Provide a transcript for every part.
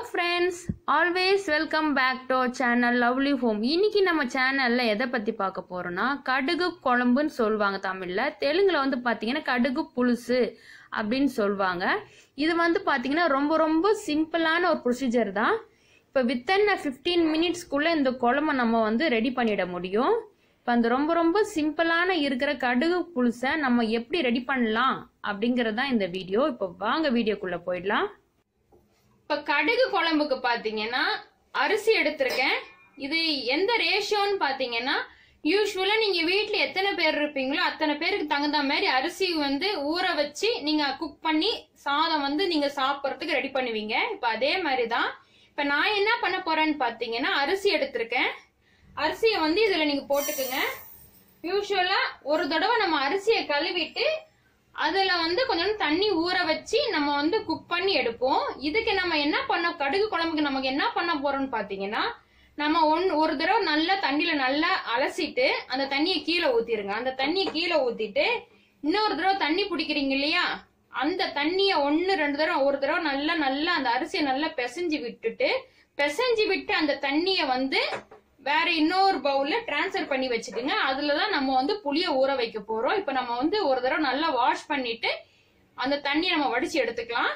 friends always welcome back to channel lovely home இன்னைக்கு நம்ம சேனல்ல எதை பத்தி பார்க்க போறோம்னா கடுகு குழம்புன்னு சொல்லுவாங்க தமிழ்ல தெலுங்குல வந்து பாத்தீங்கன்னா கடுகு புழுசு அப்படின்னு சொல்லுவாங்க இது வந்து பாத்தீங்கன்னா ரொம்ப ரொம்ப சிம்பிளான ஒரு ப்ரொசீஜர் தான் இப்போ வித்தின் ஃபிஃப்டீன் மினிட்ஸ்க்குள்ள இந்த குழம்பை நம்ம வந்து ரெடி பண்ணிட முடியும் இப்போ அந்த ரொம்ப ரொம்ப சிம்பிளான இருக்கிற கடுகு புழுசை நம்ம எப்படி ரெடி பண்ணலாம் அப்படிங்கிறது தான் இந்த வீடியோ இப்போ வாங்க வீடியோக்குள்ள போயிடலாம் இப்ப கடுகு குழம்புக்கு பாத்தீங்கன்னா அரிசி எடுத்திருக்கேன் இது எந்த ரேஷியோன்னு பாத்தீங்கன்னா யூஸ்வலா நீங்க வீட்ல எத்தனை பேர் இருப்பீங்களோ அத்தனை பேருக்கு தகுந்த மாதிரி அரிசி வந்து ஊற வச்சு நீங்க குக் பண்ணி சாதம் வந்து நீங்க சாப்பிட்றதுக்கு ரெடி பண்ணுவீங்க இப்ப அதே மாதிரி தான் இப்ப நான் என்ன பண்ண போறேன்னு பாத்தீங்கன்னா அரிசி எடுத்திருக்கேன் அரிசியை வந்து இதுல நீங்க போட்டுக்குங்க யூஸ்வலா ஒரு தடவை நம்ம அரிசியை கழுவிட்டு அதுல வந்து கொஞ்சம் தண்ணி ஊற வச்சு நம்ம வந்து குக் பண்ணி எடுப்போம் இதுக்கு நம்ம என்ன பண்ண கடுகு குழம்புக்கு நமக்கு என்ன பண்ண போறோம்னு பாத்தீங்கன்னா நம்ம ஒன் ஒரு தடவை நல்லா தண்ணியில நல்லா அலசிட்டு அந்த தண்ணியை கீழே ஊத்திருங்க அந்த தண்ணியை கீழே ஊத்திட்டு இன்னொரு தடவை தண்ணி பிடிக்கிறீங்க இல்லையா அந்த தண்ணிய ஒன்னு ரெண்டு தடவை ஒரு தடவை நல்லா நல்லா அந்த அரிசியை நல்லா பிசைஞ்சு விட்டுட்டு பிசைஞ்சு விட்டு அந்த தண்ணிய வந்து வேற இன்னொரு பவுல்ல டிரான்ஸ்ஃபர் பண்ணி வச்சுக்கோங்க அதுலதான் நம்ம வந்து புளிய ஊற வைக்க போறோம் இப்ப நம்ம வந்து ஒரு தடவை நல்லா வாஷ் பண்ணிட்டு அந்த தண்ணியை நம்ம வடிச்சு எடுத்துக்கலாம்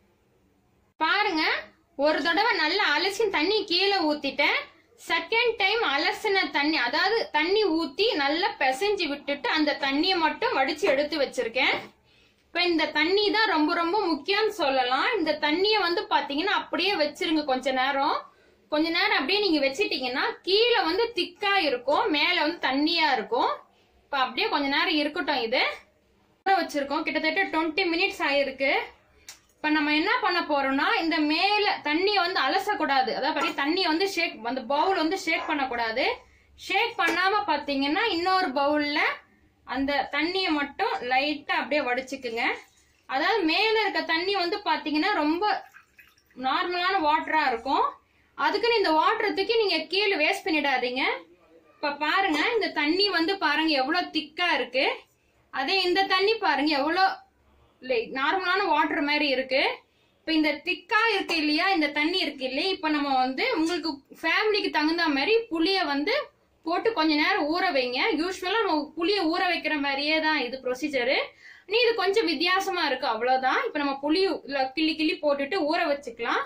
பாருங்க ஒரு தடவை நல்லா அலசி தண்ணி கீழே ஊத்திட்டேன் செகண்ட் டைம் அலசின தண்ணி அதாவது தண்ணி ஊத்தி நல்லா பிசைஞ்சு விட்டுட்டு அந்த தண்ணியை மட்டும் வடிச்சு எடுத்து வச்சிருக்கேன் இப்ப இந்த தண்ணி தான் ரொம்ப ரொம்ப முக்கியம்னு சொல்லலாம் இந்த தண்ணியை வந்து பாத்தீங்கன்னா அப்படியே வச்சிருங்க கொஞ்ச நேரம் கொஞ்ச நேரம் அப்படியே நீங்க வச்சிட்டீங்கன்னா கீழே வந்து திக்கா இருக்கும் மேல வந்து தண்ணியா இருக்கும் இப்ப அப்படியே கொஞ்ச நேரம் இருக்கட்டும் இது ஊற வச்சிருக்கோம் கிட்டத்தட்ட டுவெண்ட்டி மினிட்ஸ் ஆயிருக்கு இப்ப நம்ம என்ன பண்ண போறோம்னா இந்த மேல தண்ணியை வந்து அலசக்கூடாது அதாவது தண்ணியை வந்து ஷேக் அந்த பவுல் வந்து ஷேக் பண்ணக்கூடாது ஷேக் பண்ணாம பாத்தீங்கன்னா இன்னொரு பவுல்ல அந்த தண்ணியை மட்டும் லைட்டா அப்படியே வடிச்சுக்குங்க அதாவது மேல இருக்க தண்ணி வந்து பாத்தீங்கன்னா ரொம்ப நார்மலான வாட்டரா இருக்கும் அதுக்குன்னு இந்த வாட்டரை தூக்கி நீங்க கீழே வேஸ்ட் பண்ணிடாதீங்க இப்ப பாருங்க இந்த தண்ணி வந்து பாருங்க எவ்வளவு திக்கா இருக்கு அதே இந்த தண்ணி பாருங்க எவ்வளவு நார்மலான வாட்டர் மாதிரி இருக்கு இப்ப இந்த திக்கா இருக்கு இல்லையா இந்த தண்ணி இருக்கு இல்லையா இப்ப நம்ம வந்து உங்களுக்கு ஃபேமிலிக்கு தகுந்த மாதிரி புளிய வந்து போட்டு கொஞ்ச நேரம் ஊற வைங்க யூஸ்வலா நம்ம புளிய ஊற வைக்கிற மாதிரியே தான் இது ப்ரொசீஜரு நீ இது கொஞ்சம் வித்தியாசமா இருக்கு அவ்வளவுதான் இப்ப நம்ம புளி கிள்ளி கிள்ளி போட்டுட்டு ஊற வச்சுக்கலாம்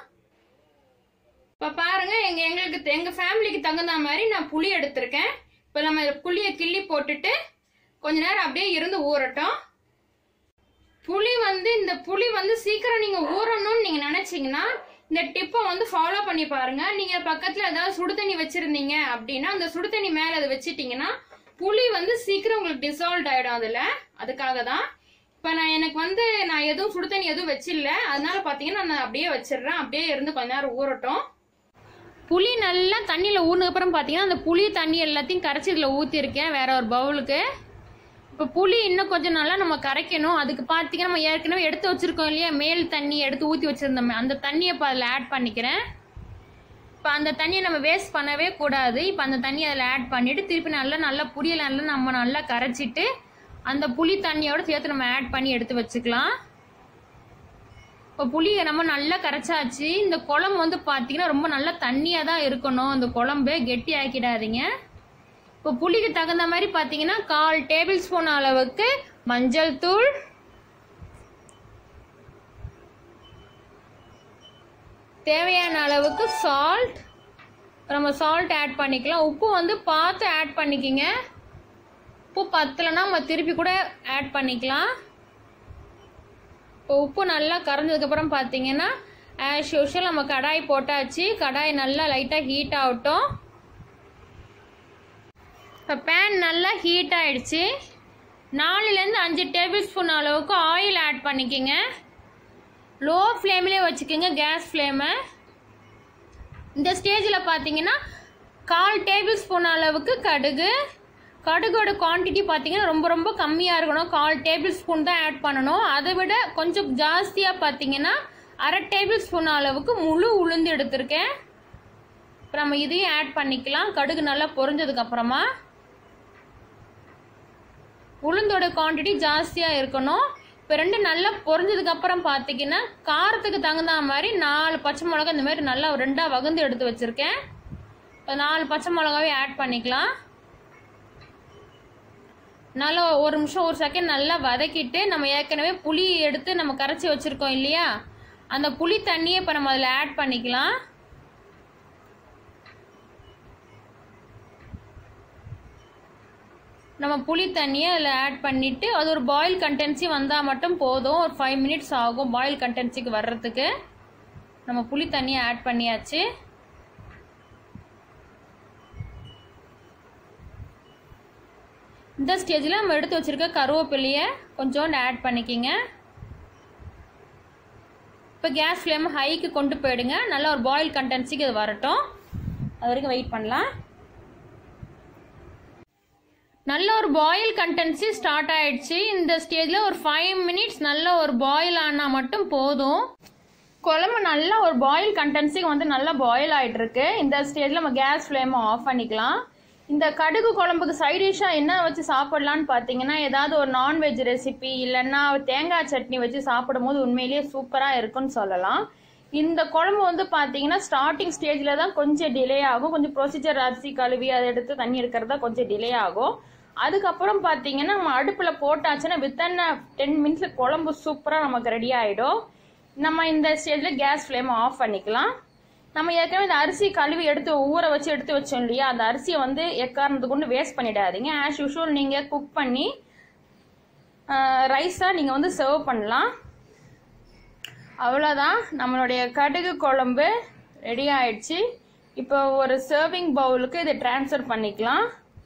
இப்ப பாருங்க எங்க எங்களுக்கு எங்க ஃபேமிலிக்கு தகுந்த மாதிரி நான் புளி எடுத்திருக்கேன் இப்ப நம்ம புளிய கிள்ளி போட்டுட்டு கொஞ்ச நேரம் அப்படியே இருந்து ஊறட்டும் புளி வந்து இந்த புளி வந்து சீக்கிரம் நீங்க ஊறணும்னு நீங்க நினைச்சீங்கன்னா இந்த டிப்பை வந்து ஃபாலோ பண்ணி பாருங்க நீங்க பக்கத்துல ஏதாவது சுடு தண்ணி வச்சிருந்தீங்க அப்படின்னா அந்த சுடு தண்ணி மேல அதை வச்சிட்டீங்கன்னா புளி வந்து சீக்கிரம் உங்களுக்கு டிசால்வ் ஆயிடும் அதுல அதுக்காக தான் இப்ப நான் எனக்கு வந்து நான் எதுவும் சுடு தண்ணி எதுவும் வச்சிடல அதனால பாத்தீங்கன்னா நான் அப்படியே வச்சிடுறேன் அப்படியே இருந்து கொஞ்ச நேரம் ஊறட்டும் புளி நல்லா தண்ணியில் ஊறினதுக்கப்புறம் பார்த்தீங்கன்னா அந்த புளி தண்ணி எல்லாத்தையும் கரைச்சி இதில் ஊற்றிருக்கேன் வேற ஒரு பவுலுக்கு இப்போ புளி இன்னும் கொஞ்சம் நல்லா நம்ம கரைக்கணும் அதுக்கு பார்த்தீங்கன்னா நம்ம ஏற்கனவே எடுத்து வச்சிருக்கோம் இல்லையா மேல் தண்ணி எடுத்து ஊற்றி வச்சிருந்தோமே அந்த தண்ணியை இப்போ அதில் ஆட் பண்ணிக்கிறேன் இப்போ அந்த தண்ணியை நம்ம வேஸ்ட் பண்ணவே கூடாது இப்போ அந்த தண்ணியை அதில் ஆட் பண்ணிவிட்டு திருப்பி நல்லா நல்லா புளியை நல்லா நம்ம நல்லா கரைச்சிட்டு அந்த புளி தண்ணியோட சேர்த்து நம்ம ஆட் பண்ணி எடுத்து வச்சுக்கலாம் இப்போ புளியை நம்ம நல்லா கரைச்சாச்சு இந்த குழம்பு வந்து பார்த்தீங்கன்னா ரொம்ப நல்லா தண்ணியாக தான் இருக்கணும் அந்த குழம்பு கெட்டி ஆக்கிடாதீங்க இப்போ புளிக்கு தகுந்த மாதிரி பார்த்தீங்கன்னா கால் டேபிள் ஸ்பூன் அளவுக்கு மஞ்சள் தூள் தேவையான அளவுக்கு சால்ட் நம்ம சால்ட் ஆட் பண்ணிக்கலாம் உப்பு வந்து பார்த்து ஆட் பண்ணிக்கிங்க உப்பு பத்தலைன்னா நம்ம திருப்பி கூட ஆட் பண்ணிக்கலாம் இப்போ உப்பு நல்லா கரைஞ்சதுக்கப்புறம் பார்த்தீங்கன்னா ஆஸ் யூஷுவல் நம்ம கடாய் போட்டாச்சு கடாய் நல்லா லைட்டாக ஹீட் ஆகட்டும் இப்போ பேன் நல்லா ஹீட் ஆயிடுச்சு நாலுலேருந்து அஞ்சு டேபிள் ஸ்பூன் அளவுக்கு ஆயில் ஆட் பண்ணிக்கோங்க லோ ஃப்ளேம்லேயே வச்சுக்கோங்க கேஸ் ஃப்ளேமை இந்த ஸ்டேஜில் பார்த்தீங்கன்னா கால் டேபிள் ஸ்பூன் அளவுக்கு கடுகு கடுகோட குவான்டிட்டி பார்த்தீங்கன்னா ரொம்ப ரொம்ப கம்மியாக இருக்கணும் கால் டேபிள் ஸ்பூன் தான் ஆட் பண்ணணும் அதை விட கொஞ்சம் ஜாஸ்தியாக பார்த்தீங்கன்னா அரை டேபிள் ஸ்பூன் அளவுக்கு முழு உளுந்து எடுத்திருக்கேன் இப்போ நம்ம இதையும் ஆட் பண்ணிக்கலாம் கடுகு நல்லா பொரிஞ்சதுக்கு அப்புறமா உளுந்தோட குவான்டிட்டி ஜாஸ்தியாக இருக்கணும் இப்போ ரெண்டு நல்லா பொரிஞ்சதுக்கு அப்புறம் பார்த்தீங்கன்னா காரத்துக்கு தகுந்த மாதிரி நாலு பச்சை மிளகா இந்த மாதிரி நல்லா ரெண்டாக வகுந்து எடுத்து வச்சுருக்கேன் இப்போ நாலு பச்சை மிளகாவே ஆட் பண்ணிக்கலாம் நல்லா ஒரு நிமிஷம் ஒரு செகண்ட் நல்லா வதக்கிட்டு நம்ம ஏற்கனவே புளி எடுத்து நம்ம கரைச்சி வச்சுருக்கோம் இல்லையா அந்த புளி தண்ணியை இப்போ நம்ம அதில் ஆட் பண்ணிக்கலாம் நம்ம புளி தண்ணியை அதில் ஆட் பண்ணிவிட்டு அது ஒரு பாயில் கண்டென்சி வந்தால் மட்டும் போதும் ஒரு ஃபைவ் மினிட்ஸ் ஆகும் பாயில் கண்டென்சிக்கு வர்றதுக்கு நம்ம புளி தண்ணியை ஆட் பண்ணியாச்சு இந்த ஸ்டேஜில் நம்ம எடுத்து வச்சுருக்க கருவேப்பிலையை கொஞ்சோண்டு ஆட் பண்ணிக்கிங்க இப்போ கேஸ் ஃப்ளேம் ஹைக்கு கொண்டு போயிடுங்க நல்லா ஒரு பாயில் கண்டென்சிக்கு அது வரட்டும் அது வரைக்கும் வெயிட் பண்ணலாம் நல்ல ஒரு பாயில் கண்டென்சி ஸ்டார்ட் ஆயிடுச்சு இந்த ஸ்டேஜில் ஒரு ஃபைவ் மினிட்ஸ் நல்ல ஒரு பாயில் ஆனால் மட்டும் போதும் குழம்பு நல்லா ஒரு பாயில் கண்டென்சிக்கு வந்து நல்லா பாயில் ஆகிட்டு இருக்கு இந்த ஸ்டேஜில் நம்ம கேஸ் ஃப்ளேமை ஆஃப் பண்ணிக்கலாம் இந்த கடுகு குழம்புக்கு சைட் டிஷ்ஷாக என்ன வச்சு சாப்பிட்லான்னு பார்த்தீங்கன்னா ஏதாவது ஒரு நான்வெஜ் ரெசிபி இல்லைன்னா தேங்காய் சட்னி வச்சு சாப்பிடும்போது உண்மையிலேயே சூப்பராக இருக்குன்னு சொல்லலாம் இந்த குழம்பு வந்து பார்த்தீங்கன்னா ஸ்டார்டிங் ஸ்டேஜில் தான் கொஞ்சம் டிலே ஆகும் கொஞ்சம் ப்ரொசீஜர் அரிசி கழுவி அதை எடுத்து தண்ணி எடுக்கிறதா கொஞ்சம் டிலே ஆகும் அதுக்கப்புறம் பார்த்தீங்கன்னா நம்ம அடுப்பில் போட்டாச்சுன்னா வித்தன் டென் மினிட்ஸில் குழம்பு சூப்பராக நமக்கு ரெடி ஆகிடும் நம்ம இந்த ஸ்டேஜில் கேஸ் ஃப்ளேமை ஆஃப் பண்ணிக்கலாம் நம்ம ஏற்கனவே இந்த அரிசி கழுவி எடுத்து ஊற வச்சு எடுத்து வச்சோம் இல்லையா அந்த அரிசியை வந்து எக்காரணத்துக்கு கொண்டு வேஸ்ட் பண்ணிடாதீங்க ஆஸ் யூஷுவல் நீங்கள் குக் பண்ணி ரைஸாக நீங்கள் வந்து சர்வ் பண்ணலாம் அவ்வளோதான் நம்மளுடைய கடுகு குழம்பு ரெடி ஆயிடுச்சு இப்போ ஒரு சர்விங் பவுலுக்கு இதை ட்ரான்ஸ்ஃபர் பண்ணிக்கலாம்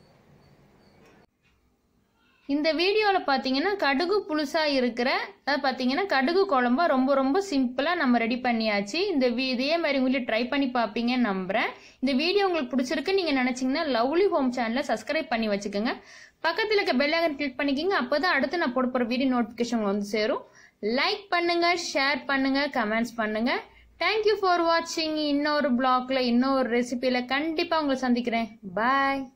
இந்த வீடியோவில் பார்த்தீங்கன்னா கடுகு புதுசாக இருக்கிற அதாவது பார்த்தீங்கன்னா கடுகு குழம்பா ரொம்ப ரொம்ப சிம்பிளாக நம்ம ரெடி பண்ணியாச்சு இந்த வி இதே மாதிரி உங்களுக்கு ட்ரை பண்ணி பார்ப்பீங்கன்னு நம்புகிறேன் இந்த வீடியோ உங்களுக்கு பிடிச்சிருக்கு நீங்கள் நினச்சிங்கன்னா லவ்லி ஹோம் சேனலை சப்ஸ்கிரைப் பண்ணி வச்சுக்கோங்க பக்கத்தில் இருக்க பெல் ஐக்கன் கிளிக் பண்ணிக்கிங்க அப்போ தான் அடுத்து நான் போட போகிற வீடியோ நோட்டிஃபிகேஷன் வந்து சேரும் லைக் பண்ணுங்கள் ஷேர் பண்ணுங்கள் கமெண்ட்ஸ் பண்ணுங்கள் தேங்க்யூ ஃபார் வாட்சிங் இன்னொரு பிளாக்ல இன்னொரு ரெசிபியில் கண்டிப்பாக உங்களை சந்திக்கிறேன் பாய்